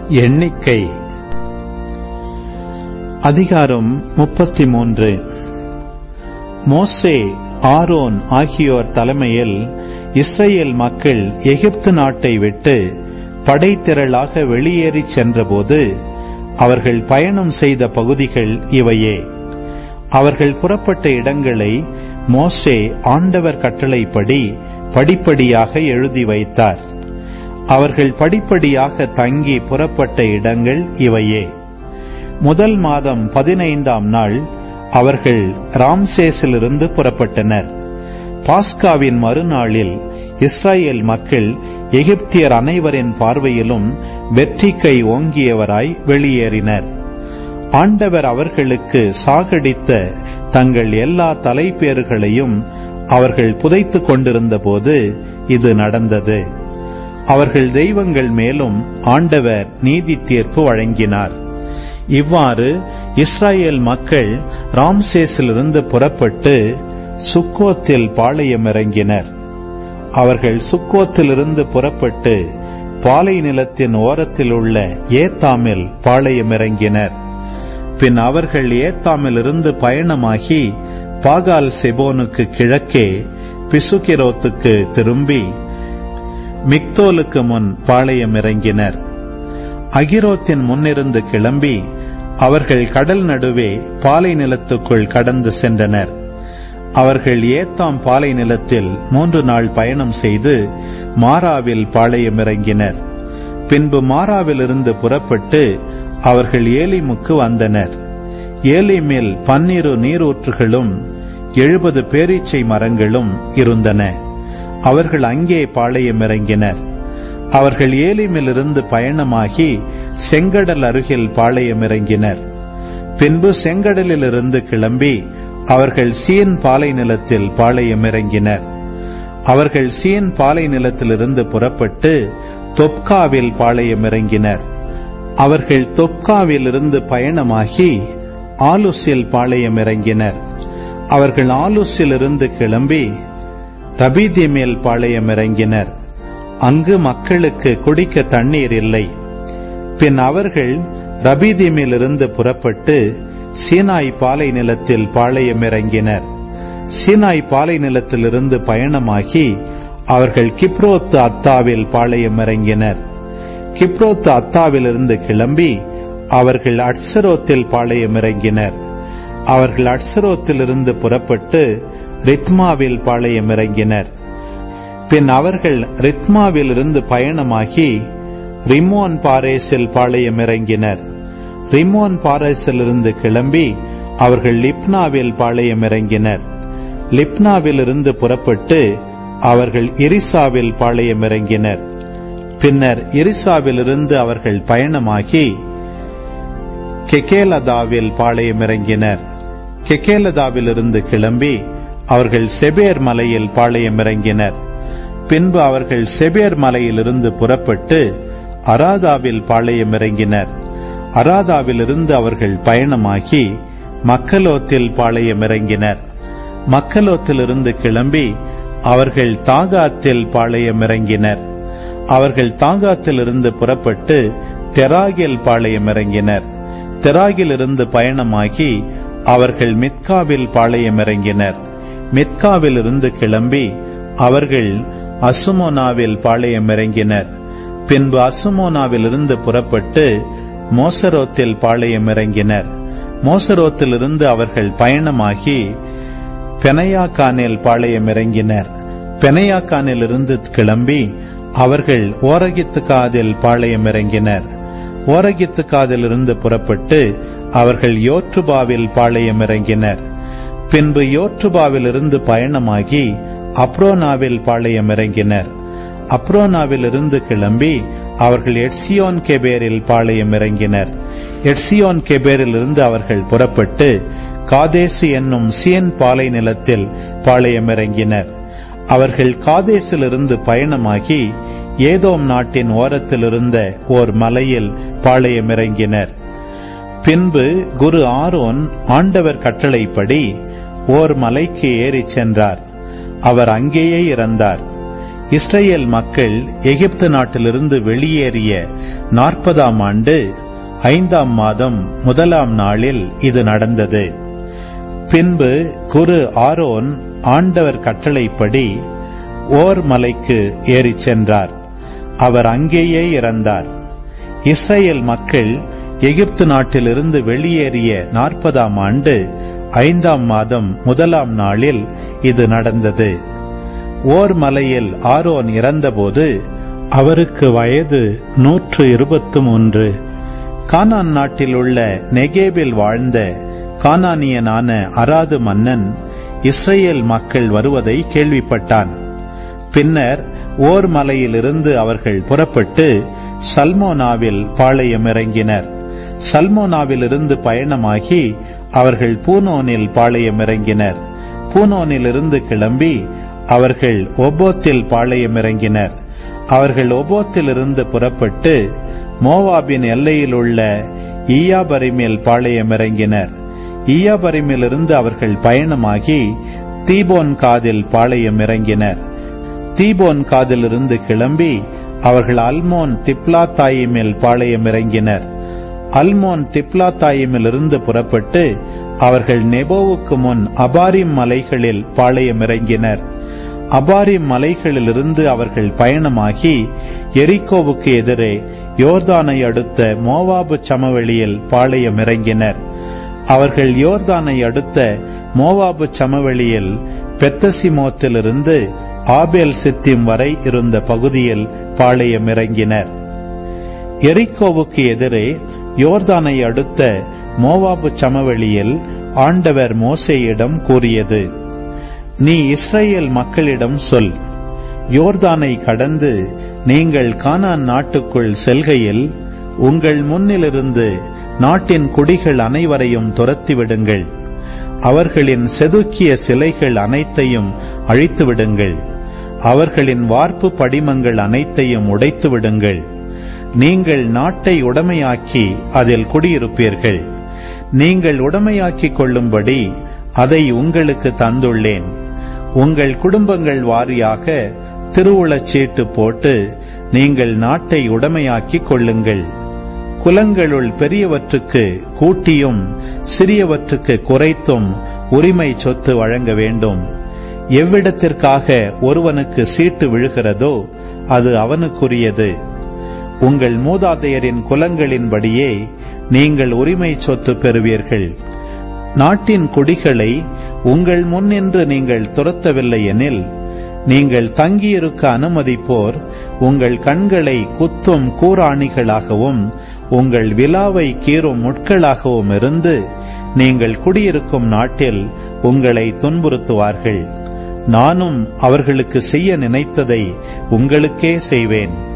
எண்ணிக்கை அதிகாரம் முப்பத்தி மூன்று மோசே ஆரோன் ஆகியோர் தலைமையில் இஸ்ரேல் மக்கள் எகிப்து நாட்டை விட்டு படைத்திரளாக வெளியேறிச் சென்றபோது அவர்கள் பயணம் செய்த பகுதிகள் இவையே அவர்கள் புறப்பட்ட இடங்களை மோசே ஆண்டவர் கட்டளைப்படி படிப்படியாக எழுதி வைத்தார் அவர்கள் படிப்படியாக தங்கி புறப்பட்ட இடங்கள் இவையே முதல் மாதம் பதினைந்தாம் நாள் அவர்கள் ராம்சேஸிலிருந்து புறப்பட்டனர் பாஸ்காவின் மறுநாளில் இஸ்ராயேல் மக்கள் எகிப்தியர் அனைவரின் பார்வையிலும் வெற்றிக்கை ஓங்கியவராய் வெளியேறினர் ஆண்டவர் அவர்களுக்கு சாகடித்த தங்கள் எல்லா தலைப்பேறுகளையும் அவர்கள் புதைத்துக் கொண்டிருந்த போது இது நடந்தது அவர்கள் தெய்வங்கள் மேலும் ஆண்டவர் நீதி தீர்ப்பு வழங்கினார் இவ்வாறு இஸ்ராயேல் மக்கள் ராம்சேஸிலிருந்து புறப்பட்டு சுக்கோத்தில் பாளையம் இறங்கினர் அவர்கள் சுக்கோத்திலிருந்து புறப்பட்டு பாலை நிலத்தின் ஓரத்தில் உள்ள ஏத்தாமில் பாளையம் இறங்கினர் பின் அவர்கள் ஏத்தாமிலிருந்து பயணமாகி பாகால் செபோனுக்கு கிழக்கே பிசுகிரோத்துக்கு திரும்பி மிக்தோலுக்கு முன் பாளையம் இறங்கினர் அகிரோத்தின் முன்னிருந்து கிளம்பி அவர்கள் கடல் நடுவே பாலை நிலத்துக்குள் கடந்து சென்றனர் அவர்கள் ஏத்தாம் பாலை நிலத்தில் மூன்று நாள் பயணம் செய்து மாராவில் பாளையம் இறங்கினர் பின்பு மாராவிலிருந்து புறப்பட்டு அவர்கள் ஏலிமுக்கு வந்தனர் ஏலிமில் பன்னிரு நீரூற்றுகளும் எழுபது பேரீச்சை மரங்களும் இருந்தன அவர்கள் அங்கே பாளையம் இறங்கினர் அவர்கள் ஏலிமிலிருந்து பயணமாகி செங்கடல் அருகில் பாளையம் இறங்கினர் பின்பு செங்கடலிலிருந்து கிளம்பி அவர்கள் சீன் பாலை நிலத்தில் பாளையம் இறங்கினர் அவர்கள் சீன் பாலை நிலத்திலிருந்து புறப்பட்டு தொப்காவில் பாளையம் இறங்கினர் அவர்கள் தொப்காவிலிருந்து பயணமாகி ஆலுஸில் பாளையம் இறங்கினர் அவர்கள் ஆலுஸிலிருந்து கிளம்பி ரபீதிமேல் பாளையம் இறங்கினர் அங்கு மக்களுக்கு குடிக்க தண்ணீர் இல்லை பின் அவர்கள் ரபீதிமிலிருந்து புறப்பட்டு சீனாய் பாலை நிலத்தில் பாளையம் இறங்கினர் சீனாய் பாலை நிலத்திலிருந்து பயணமாகி அவர்கள் கிப்ரோத்து அத்தாவில் பாளையம் இறங்கினர் கிப்ரோத்து அத்தாவிலிருந்து கிளம்பி அவர்கள் அட்சரோத்தில் பாளையம் இறங்கினர் அவர்கள் அட்சரோத்திலிருந்து புறப்பட்டு ரித்மாவில் பாளையம் இறங்கினர் பின் அவர்கள் ரித்மாவிலிருந்து பயணமாகி ரிமோன் பாரேஸில் பாளையம் இறங்கினர் ரிமோன் பாரேஸிலிருந்து கிளம்பி அவர்கள் லிப்னாவில் பாளையம் இறங்கினர் லிப்னாவிலிருந்து புறப்பட்டு அவர்கள் இரிசாவில் பாளையம் இறங்கினர் பின்னர் இரிசாவிலிருந்து அவர்கள் பயணமாகி கெகேலதாவில் பாளையம் இறங்கினர் கெகேலதாவிலிருந்து கிளம்பி அவர்கள் செபேர் மலையில் பாளையம் இறங்கினர் பின்பு அவர்கள் செபேர் மலையிலிருந்து புறப்பட்டு அராதாவில் பாளையம் இறங்கினர் அராதாவிலிருந்து அவர்கள் பயணமாகி மக்கலோத்தில் பாளையம் இறங்கினர் மக்கலோத்திலிருந்து கிளம்பி அவர்கள் தாகாத்தில் பாளையம் இறங்கினர் அவர்கள் தாகாத்திலிருந்து புறப்பட்டு தெராகில் பாளையம் இறங்கினர் தெராகிலிருந்து பயணமாகி அவர்கள் மித்காவில் பாளையம் இறங்கினர் மித்காவிலிருந்து கிளம்பி அவர்கள் அசுமோனாவில் பாளையம் இறங்கினர் பின்பு அசுமோனாவிலிருந்து புறப்பட்டு மோசரோத்தில் பாளையம் இறங்கினர் மோசரோத்திலிருந்து அவர்கள் பயணமாகி பெனையாக்கானில் பாளையம் இறங்கினர் பெனையாக்கானிலிருந்து கிளம்பி அவர்கள் ஓரகித்து காதில் பாளையம் இறங்கினர் ஓரகித்து காதிலிருந்து புறப்பட்டு அவர்கள் யோற்றுபாவில் பாளையம் இறங்கினர் பின்பு யோற்றுபாவிலிருந்து பயணமாகி அப்ரோனாவில் பாளையம் இறங்கினர் அப்ரோனாவிலிருந்து கிளம்பி அவர்கள் எட்சியோன் கெபேரில் பாளையம் இறங்கினர் எட்சியோன் கெபேரிலிருந்து அவர்கள் புறப்பட்டு காதேசு என்னும் சியன் பாலை நிலத்தில் பாளையம் இறங்கினர் அவர்கள் காதேசிலிருந்து பயணமாகி ஏதோம் நாட்டின் ஓரத்தில் இருந்த ஓர் மலையில் பாளையம் இறங்கினர் பின்பு குரு ஆரோன் ஆண்டவர் கட்டளைப்படி ஓர் மலைக்கு ஏறிச் சென்றார் அவர் அங்கேயே இறந்தார் இஸ்ரேல் மக்கள் எகிப்து நாட்டிலிருந்து வெளியேறிய நாற்பதாம் ஆண்டு ஐந்தாம் மாதம் முதலாம் நாளில் இது நடந்தது பின்பு குரு ஆரோன் ஆண்டவர் கட்டளைப்படி ஓர் மலைக்கு ஏறிச் சென்றார் அவர் அங்கேயே இறந்தார் இஸ்ரேல் மக்கள் எகிப்து நாட்டிலிருந்து வெளியேறிய நாற்பதாம் ஆண்டு ஐந்தாம் மாதம் முதலாம் நாளில் இது நடந்தது ஓர் மலையில் ஆரோன் இறந்தபோது அவருக்கு வயது நூற்று இருபத்து மூன்று கானான் நாட்டில் உள்ள நெகேபில் வாழ்ந்த கானானியனான அராது மன்னன் இஸ்ரேல் மக்கள் வருவதை கேள்விப்பட்டான் பின்னர் ஓர் மலையிலிருந்து அவர்கள் புறப்பட்டு சல்மோனாவில் பாளையம் இறங்கினர் சல்மோனாவிலிருந்து பயணமாகி அவர்கள் பூனோனில் பாளையம் இறங்கினர் பூனோனிலிருந்து கிளம்பி அவர்கள் ஒபோத்தில் பாளையம் இறங்கினர் அவர்கள் ஒபோத்திலிருந்து புறப்பட்டு மோவாபின் எல்லையில் உள்ள ஈயாபரிமேல் பாளையம் இறங்கினர் ஈயாபரிமிலிருந்து அவர்கள் பயணமாகி தீபோன் காதில் பாளையம் இறங்கினர் தீபோன் காதிலிருந்து கிளம்பி அவர்கள் அல்மோன் திப்லாத்தாயிமில் பாளையம் இறங்கினர் அல்மோன் திப்லாத்தாயிமிலிருந்து புறப்பட்டு அவர்கள் நெபோவுக்கு முன் அபாரிம் மலைகளில் பாளையம் இறங்கினர் அபாரிம் மலைகளிலிருந்து அவர்கள் பயணமாகி எரிக்கோவுக்கு எதிரே யோர்தானை அடுத்த மோவாபு சமவெளியில் பாளையம் இறங்கினர் அவர்கள் யோர்தானை அடுத்த மோவாபு சமவெளியில் பெத்தசிமோத்திலிருந்து ஆபேல் சித்திம் வரை இருந்த பகுதியில் பாளையம் இறங்கினர் எரிக்கோவுக்கு எதிரே யோர்தானை அடுத்த மோவாபு சமவெளியில் ஆண்டவர் மோசேயிடம் கூறியது நீ இஸ்ரேல் மக்களிடம் சொல் யோர்தானை கடந்து நீங்கள் கானான் நாட்டுக்குள் செல்கையில் உங்கள் முன்னிலிருந்து நாட்டின் குடிகள் அனைவரையும் துரத்திவிடுங்கள் அவர்களின் செதுக்கிய சிலைகள் அனைத்தையும் அழித்து விடுங்கள் அவர்களின் வார்ப்பு படிமங்கள் அனைத்தையும் உடைத்து விடுங்கள் நீங்கள் நாட்டை உடமையாக்கி அதில் குடியிருப்பீர்கள் நீங்கள் உடமையாக்கிக் கொள்ளும்படி அதை உங்களுக்கு தந்துள்ளேன் உங்கள் குடும்பங்கள் வாரியாக திருவுளச்சீட்டு போட்டு நீங்கள் நாட்டை உடமையாக்கிக் கொள்ளுங்கள் குலங்களுள் பெரியவற்றுக்கு கூட்டியும் சிறியவற்றுக்கு குறைத்தும் உரிமை சொத்து வழங்க வேண்டும் எவ்விடத்திற்காக ஒருவனுக்கு சீட்டு விழுகிறதோ அது அவனுக்குரியது உங்கள் மூதாதையரின் குலங்களின்படியே நீங்கள் உரிமை சொத்து பெறுவீர்கள் நாட்டின் குடிகளை உங்கள் முன்னின்று நீங்கள் துரத்தவில்லை எனில் நீங்கள் தங்கியிருக்க அனுமதிப்போர் உங்கள் கண்களை குத்தும் கூராணிகளாகவும் உங்கள் விலாவை கீறும் முட்களாகவும் இருந்து நீங்கள் குடியிருக்கும் நாட்டில் உங்களை துன்புறுத்துவார்கள் நானும் அவர்களுக்கு செய்ய நினைத்ததை உங்களுக்கே செய்வேன்